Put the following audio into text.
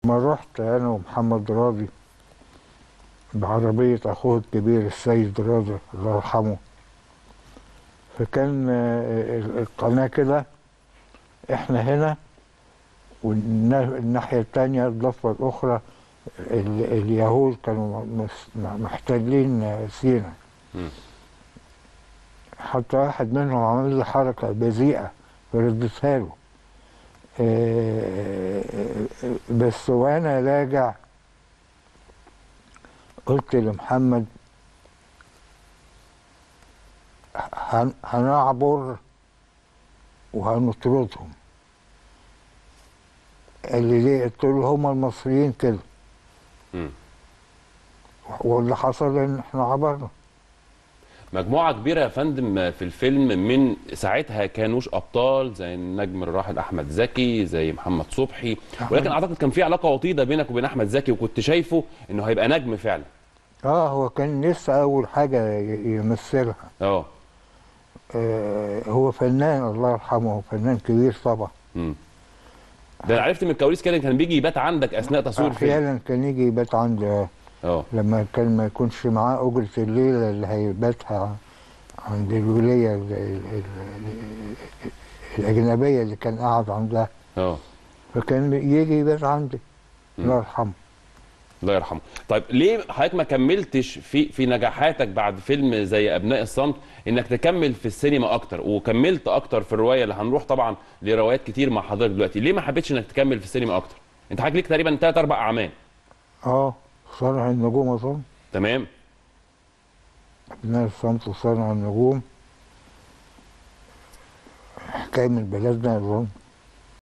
ما رحت انا ومحمد راضي بعربية اخوه الكبير السيد راضي الله يرحمه فكان آه، ال- القناة كده احنا هنا والناحية التانية الضفة الأخرى ال- اليهود كانوا مس- محتلين آه، سينا مم. حتى واحد منهم عمل لي حركة بذيئة فردتها له آه، بس وانا راجع قلت لمحمد هن- هنعبر وهنطردهم قال لي ليه قلت له هما المصريين كده مم. واللي حصل ان احنا عبرنا مجموعة كبيرة يا فندم في الفيلم من ساعتها كانوش أبطال زي النجم الراحل أحمد زكي زي محمد صبحي ولكن أعتقد كان في علاقة وطيدة بينك وبين أحمد زكي وكنت شايفه إنه هيبقى نجم فعلا اه هو كان لسه اول حاجه ي- يمثلها اه آه هو فنان الله يرحمه فنان كبير طبعا مم. ده أنا عرفت من الكواليس كده كان بيجي يبات عندك أثناء تصوير الفيلم احيانا كان يجي يبات عندي آه. اه لما كان ما يكونش معاه أجرة الليلة اللي هيباتها عند الولية ال- ال- ال- الأجنبية اللي كان قاعد عندها اه فكان يجي يبات عندي الله يرحمه الله يرحمه طيب ليه حضرتك ما كملتش في في نجاحاتك بعد فيلم زي ابناء الصمت انك تكمل في السينما اكتر وكملت اكتر في الروايه اللي هنروح طبعا لروايات كتير مع حضرتك دلوقتي ليه ما حبيتش انك تكمل في السينما اكتر انت حضرتك ليك تقريبا ثلاث اربع اعمال اه صانع النجوم أظن تمام ابناء الصمت وصانع النجوم حكاية من بلدنا أظن